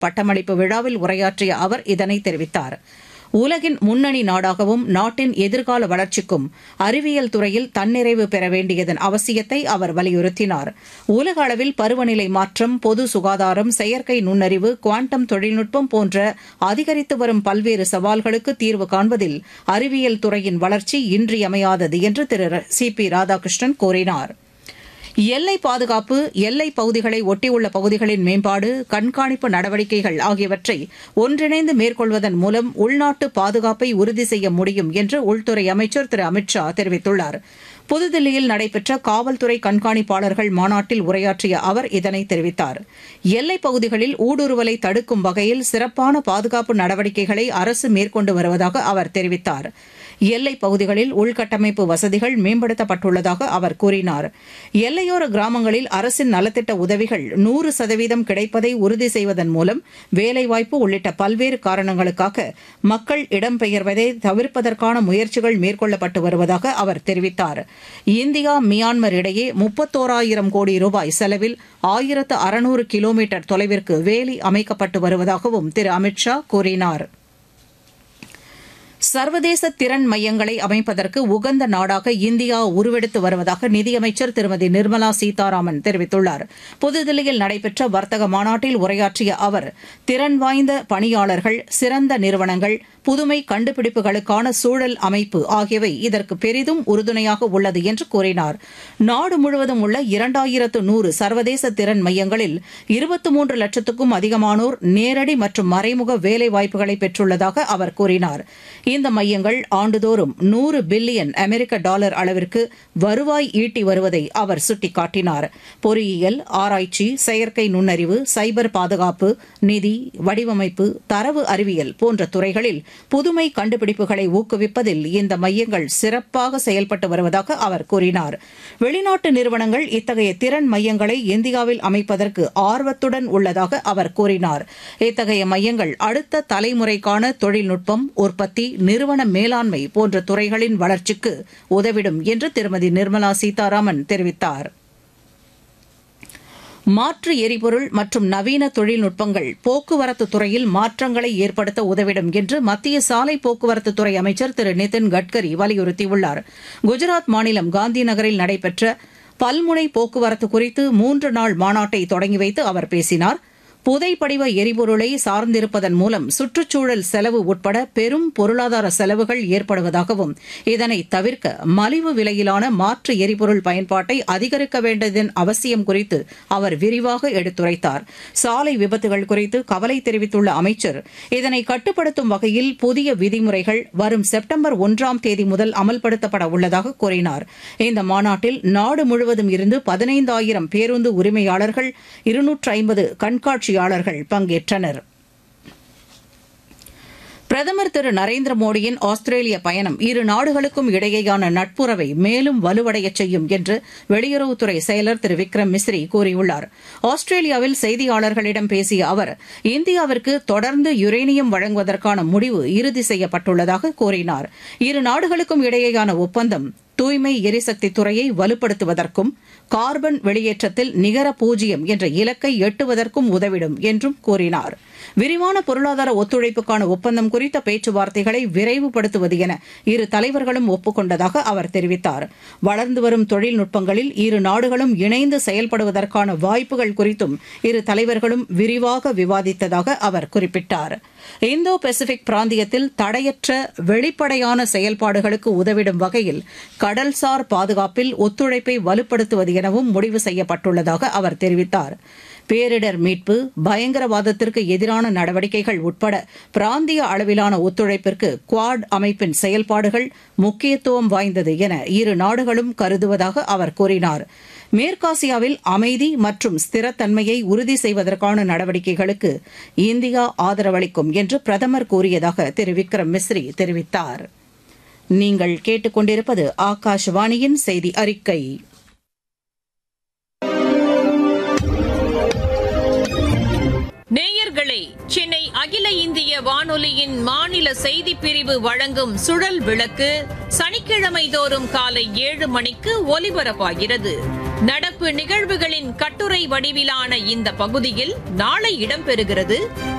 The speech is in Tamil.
பட்டமளிப்பு விழாவில் உரையாற்றிய அவர் இதனை தெரிவித்தார் உலகின் முன்னணி நாடாகவும் நாட்டின் எதிர்கால வளர்ச்சிக்கும் அறிவியல் துறையில் தன்னிறைவு பெற வேண்டியதன் அவசியத்தை அவர் வலியுறுத்தினார் உலக அளவில் பருவநிலை மாற்றம் பொது சுகாதாரம் செயற்கை நுண்ணறிவு குவாண்டம் தொழில்நுட்பம் போன்ற அதிகரித்து வரும் பல்வேறு சவால்களுக்கு தீர்வு காண்பதில் அறிவியல் துறையின் வளர்ச்சி இன்றியமையாதது என்று திரு சி பி ராதாகிருஷ்ணன் கூறினார் எல்லை பாதுகாப்பு எல்லை பகுதிகளை ஒட்டியுள்ள பகுதிகளின் மேம்பாடு கண்காணிப்பு நடவடிக்கைகள் ஆகியவற்றை ஒன்றிணைந்து மேற்கொள்வதன் மூலம் உள்நாட்டு பாதுகாப்பை உறுதி செய்ய முடியும் என்று உள்துறை அமைச்சர் திரு அமித் ஷா தெரிவித்துள்ளார் புதுதில்லியில் நடைபெற்ற காவல்துறை கண்காணிப்பாளர்கள் மாநாட்டில் உரையாற்றிய அவர் இதனை தெரிவித்தார் எல்லைப் பகுதிகளில் ஊடுருவலை தடுக்கும் வகையில் சிறப்பான பாதுகாப்பு நடவடிக்கைகளை அரசு மேற்கொண்டு வருவதாக அவர் தெரிவித்தார் எல்லைப் பகுதிகளில் உள்கட்டமைப்பு வசதிகள் மேம்படுத்தப்பட்டுள்ளதாக அவர் கூறினார் எல்லையோர கிராமங்களில் அரசின் நலத்திட்ட உதவிகள் நூறு சதவீதம் கிடைப்பதை உறுதி செய்வதன் மூலம் வேலைவாய்ப்பு உள்ளிட்ட பல்வேறு காரணங்களுக்காக மக்கள் இடம்பெயர்வதை தவிர்ப்பதற்கான முயற்சிகள் மேற்கொள்ளப்பட்டு வருவதாக அவர் தெரிவித்தார் இந்தியா மியான்மர் இடையே முப்பத்தோராயிரம் கோடி ரூபாய் செலவில் ஆயிரத்து அறுநூறு கிலோமீட்டர் தொலைவிற்கு வேலி அமைக்கப்பட்டு வருவதாகவும் திரு அமித் ஷா கூறினாா் சர்வதேச திறன் மையங்களை அமைப்பதற்கு உகந்த நாடாக இந்தியா உருவெடுத்து வருவதாக நிதியமைச்சர் திருமதி நிர்மலா சீதாராமன் தெரிவித்துள்ளார் புதுதில்லியில் நடைபெற்ற வர்த்தக மாநாட்டில் உரையாற்றிய அவர் திறன் வாய்ந்த பணியாளர்கள் சிறந்த நிறுவனங்கள் புதுமை கண்டுபிடிப்புகளுக்கான சூழல் அமைப்பு ஆகியவை இதற்கு பெரிதும் உறுதுணையாக உள்ளது என்று கூறினார் நாடு முழுவதும் உள்ள இரண்டாயிரத்து நூறு சர்வதேச திறன் மையங்களில் இருபத்தி மூன்று லட்சத்துக்கும் அதிகமானோர் நேரடி மற்றும் மறைமுக வேலைவாய்ப்புகளை பெற்றுள்ளதாக அவர் கூறினார் இந்த மையங்கள் ஆண்டுதோறும் நூறு பில்லியன் அமெரிக்க டாலர் அளவிற்கு வருவாய் ஈட்டி வருவதை அவர் சுட்டிக்காட்டினார் பொறியியல் ஆராய்ச்சி செயற்கை நுண்ணறிவு சைபர் பாதுகாப்பு நிதி வடிவமைப்பு தரவு அறிவியல் போன்ற துறைகளில் புதுமை கண்டுபிடிப்புகளை ஊக்குவிப்பதில் இந்த மையங்கள் சிறப்பாக செயல்பட்டு வருவதாக அவர் கூறினார் வெளிநாட்டு நிறுவனங்கள் இத்தகைய திறன் மையங்களை இந்தியாவில் அமைப்பதற்கு ஆர்வத்துடன் உள்ளதாக அவர் கூறினார் இத்தகைய மையங்கள் அடுத்த தலைமுறைக்கான தொழில்நுட்பம் உற்பத்தி நிறுவன மேலாண்மை போன்ற துறைகளின் வளர்ச்சிக்கு உதவிடும் என்று திருமதி நிர்மலா சீதாராமன் தெரிவித்தார் மாற்று எரிபொருள் மற்றும் நவீன தொழில்நுட்பங்கள் போக்குவரத்து துறையில் மாற்றங்களை ஏற்படுத்த உதவிடும் என்று மத்திய சாலை போக்குவரத்து துறை அமைச்சர் திரு நிதின் கட்கரி வலியுறுத்தியுள்ளார் குஜராத் மாநிலம் காந்தி நகரில் நடைபெற்ற பல்முனை போக்குவரத்து குறித்து மூன்று நாள் மாநாட்டை தொடங்கி வைத்து அவர் பேசினார் புதைப்படிவ எரிபொருளை சார்ந்திருப்பதன் மூலம் சுற்றுச்சூழல் செலவு உட்பட பெரும் பொருளாதார செலவுகள் ஏற்படுவதாகவும் இதனை தவிர்க்க மலிவு விலையிலான மாற்று எரிபொருள் பயன்பாட்டை அதிகரிக்க வேண்டியதன் அவசியம் குறித்து அவர் விரிவாக எடுத்துரைத்தார் சாலை விபத்துகள் குறித்து கவலை தெரிவித்துள்ள அமைச்சர் இதனை கட்டுப்படுத்தும் வகையில் புதிய விதிமுறைகள் வரும் செப்டம்பர் ஒன்றாம் தேதி முதல் அமல்படுத்தப்பட உள்ளதாக கூறினார் இந்த மாநாட்டில் நாடு முழுவதும் இருந்து பதினைந்தாயிரம் பேருந்து உரிமையாளர்கள் இருநூற்று ஐம்பது கண்காட்சி ஆட்சியாளர்கள் பங்கேற்றனர் பிரதமர் திரு நரேந்திர மோடியின் ஆஸ்திரேலிய பயணம் இரு நாடுகளுக்கும் இடையேயான நட்புறவை மேலும் வலுவடையச் செய்யும் என்று வெளியுறவுத்துறை செயலர் திரு விக்ரம் மிஸ்ரி கூறியுள்ளார் ஆஸ்திரேலியாவில் செய்தியாளர்களிடம் பேசிய அவர் இந்தியாவிற்கு தொடர்ந்து யுரேனியம் வழங்குவதற்கான முடிவு இறுதி செய்யப்பட்டுள்ளதாக கூறினார் இரு நாடுகளுக்கும் இடையேயான ஒப்பந்தம் தூய்மை எரிசக்தி துறையை வலுப்படுத்துவதற்கும் கார்பன் வெளியேற்றத்தில் நிகர பூஜ்ஜியம் என்ற இலக்கை எட்டுவதற்கும் உதவிடும் என்றும் கூறினார் விரிவான பொருளாதார ஒத்துழைப்புக்கான ஒப்பந்தம் குறித்த பேச்சுவார்த்தைகளை விரைவுபடுத்துவது என இரு தலைவர்களும் ஒப்புக்கொண்டதாக அவர் தெரிவித்தார் வளர்ந்து வரும் தொழில்நுட்பங்களில் இரு நாடுகளும் இணைந்து செயல்படுவதற்கான வாய்ப்புகள் குறித்தும் இரு தலைவர்களும் விரிவாக விவாதித்ததாக அவர் குறிப்பிட்டார் இந்தோ பசிபிக் பிராந்தியத்தில் தடையற்ற வெளிப்படையான செயல்பாடுகளுக்கு உதவிடும் வகையில் கடல்சார் பாதுகாப்பில் ஒத்துழைப்பை வலுப்படுத்துவது எனவும் முடிவு செய்யப்பட்டுள்ளதாக அவர் தெரிவித்தார் பேரிடர் மீட்பு பயங்கரவாதத்திற்கு எதிரான நடவடிக்கைகள் உட்பட பிராந்திய அளவிலான ஒத்துழைப்பிற்கு குவாட் அமைப்பின் செயல்பாடுகள் முக்கியத்துவம் வாய்ந்தது என இரு நாடுகளும் கருதுவதாக அவர் கூறினார் மேற்காசியாவில் அமைதி மற்றும் ஸ்திரத்தன்மையை உறுதி செய்வதற்கான நடவடிக்கைகளுக்கு இந்தியா ஆதரவளிக்கும் என்று பிரதமர் கூறியதாக திரு விக்ரம் மிஸ்ரி தெரிவித்தார் நீங்கள் கேட்டுக்கொண்டிருப்பது ஆகாஷவாணியின் செய்தி அறிக்கை நேயர்களே சென்னை அகில இந்திய வானொலியின் மாநில செய்திப் பிரிவு வழங்கும் சுழல் விளக்கு சனிக்கிழமை தோறும் காலை ஏழு மணிக்கு ஒலிபரப்பாகிறது நடப்பு நிகழ்வுகளின் கட்டுரை வடிவிலான இந்த பகுதியில் நாளை இடம்பெறுகிறது